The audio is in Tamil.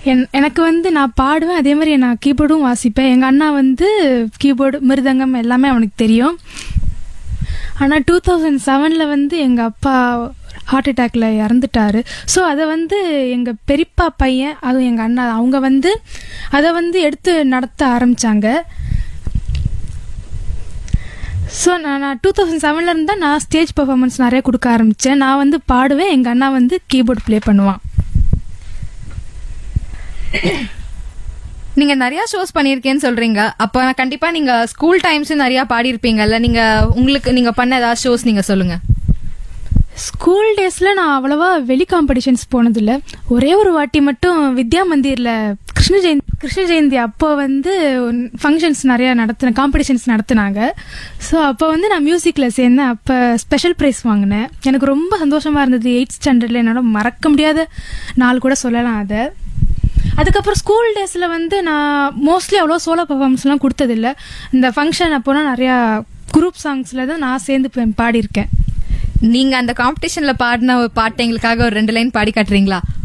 என் எனக்கு வந்து நான் பாடுவேன் அதே மாதிரி நான் கீபோர்டும் வாசிப்பேன் எங்கள் அண்ணா வந்து கீபோர்டு மிருதங்கம் எல்லாமே அவனுக்கு தெரியும் ஆனால் டூ தௌசண்ட் செவனில் வந்து எங்கள் அப்பா ஹார்ட் அட்டாக்ல இறந்துட்டாரு ஸோ அதை வந்து எங்கள் பெரியப்பா பையன் அதுவும் எங்கள் அண்ணா அவங்க வந்து அதை வந்து எடுத்து நடத்த ஆரம்பித்தாங்க ஸோ நான் நான் டூ தௌசண்ட் செவனில் இருந்தால் நான் ஸ்டேஜ் பெர்ஃபார்மன்ஸ் நிறைய கொடுக்க ஆரம்பித்தேன் நான் வந்து பாடுவேன் எங்கள் அண்ணா வந்து கீபோர்டு ப்ளே பண்ணுவான் நீங்க நிறைய ஷோஸ் பண்ணிருக்கேன்னு சொல்றீங்க அப்ப கண்டிப்பா நீங்க ஸ்கூல் டைம்ஸ் நிறைய பாடியிருப்பீங்கல்ல நீங்க உங்களுக்கு நீங்க பண்ண ஏதாவது ஷோஸ் நீங்க சொல்லுங்க ஸ்கூல் டேஸில் நான் அவ்வளோவா வெளி காம்படிஷன்ஸ் போனதில்லை ஒரே ஒரு வாட்டி மட்டும் வித்யா மந்திரில் கிருஷ்ண ஜெயந்தி கிருஷ்ண ஜெயந்தி அப்போ வந்து ஃபங்க்ஷன்ஸ் நிறையா நடத்தின காம்படிஷன்ஸ் நடத்தினாங்க ஸோ அப்போ வந்து நான் மியூசிக்கில் சேர்ந்தேன் அப்போ ஸ்பெஷல் ப்ரைஸ் வாங்கினேன் எனக்கு ரொம்ப சந்தோஷமாக இருந்தது எயிட் ஸ்டாண்டர்டில் என்னால் மறக்க முடியாத நாள் கூட சொல்லலாம் அதை அதுக்கப்புறம் ஸ்கூல் டேஸில் வந்து நான் மோஸ்ட்லி அவ்வளோ சோலோ பர்ஃபார்மன்ஸ்லாம் கொடுத்ததில்ல இந்த ஃபங்க்ஷன் அப்போனா நிறையா குரூப் சாங்ஸில் தான் நான் சேர்ந்து ப- பாடியிருக்கேன் நீங்க அந்த காம்படிஷன்ல பாடின ஒரு பாட்டு எங்களுக்காக ஒரு ரெண்டு லைன் பாடி காட்டுறீங்களா